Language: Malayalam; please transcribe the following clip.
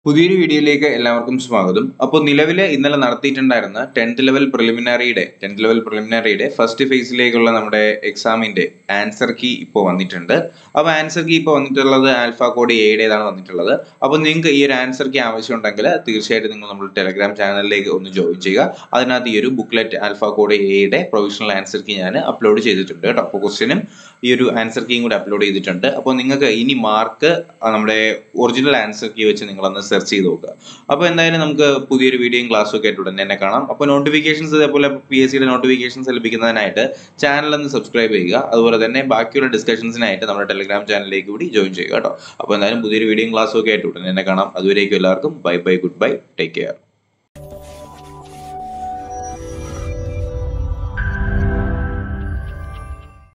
പുതിയൊരു വീഡിയോയിലേക്ക് എല്ലാവർക്കും സ്വാഗതം അപ്പോൾ നിലവിൽ ഇന്നലെ നടത്തിയിട്ടുണ്ടായിരുന്ന ടെൻത്ത് ലെവൽ പ്രിലിമിനറിയുടെ ടെൻത്ത് ലെവൽ പ്രിലിമിനറിയുടെ ഫസ്റ്റ് ഫേസിലേക്കുള്ള നമ്മുടെ എക്സാമിന്റെ ആൻസർ കീ ഇപ്പോൾ വന്നിട്ടുണ്ട് അപ്പോൾ ആൻസർ കീ ഇപ്പോൾ വന്നിട്ടുള്ളത് ആൽഫ കോഡ് എയുടേതാണ് വന്നിട്ടുള്ളത് അപ്പോൾ നിങ്ങൾക്ക് ഈ ഒരു ആൻസർ കീ ആവശ്യമുണ്ടെങ്കിൽ തീർച്ചയായിട്ടും നിങ്ങൾ നമ്മുടെ ടെലഗ്രാം ചാനലിലേക്ക് ഒന്ന് ജോയിൻ ചെയ്യുക അതിനകത്ത് ഈ ഒരു ബുക്ക്ലെറ്റ് ആൽഫ കോഡ് എയുടെ പ്രൊവിഷണൽ ആൻസർ കീ ഞാൻ അപ്ലോഡ് ചെയ്തിട്ടുണ്ട് കേട്ടോ അപ്പോൾ ക്വസ്റ്റ്യനും ഈ ഒരു ആൻസർ കീയും കൂടി അപ്ലോഡ് ചെയ്തിട്ടുണ്ട് അപ്പോൾ നിങ്ങൾക്ക് ഇനി മാർക്ക് നമ്മുടെ ഒറിജിനൽ ആൻസർ കീ വെച്ച് നിങ്ങളൊന്ന് സെർച്ച് ചെയ്ത് നോക്കുക അപ്പോൾ എന്തായാലും നമുക്ക് പുതിയൊരു വീഡിയോയും ക്ലാസ്സും ഒക്കെ ആയിട്ട് ഉടനെ തന്നെ കാണാം അപ്പോൾ നോട്ടിഫിക്കേഷൻസ് ഇതേപോലെ പി എസ് സിയുടെ നോട്ടിഫിക്കേഷൻസ് ലഭിക്കുന്നതിനായിട്ട് ചാനൽ ഒന്ന് സബ്സ്ക്രൈബ് ചെയ്യുക അതുപോലെ തന്നെ ബാക്കിയുള്ള ഡിസ്കഷൻസിനായിട്ട് നമ്മുടെ ടെലിഗ്രാം ചാനലിലേക്ക് കൂടി ജോയിൻ ചെയ്യുക കേട്ടോ അപ്പോൾ എന്തായാലും പുതിയൊരു വീഡിയോയും ക്ലാസ്സും ഒക്കെ ആയിട്ട് ഉടനെ തന്നെ കാണാം അതുവരേക്കും എല്ലാവർക്കും bye bye good bye take care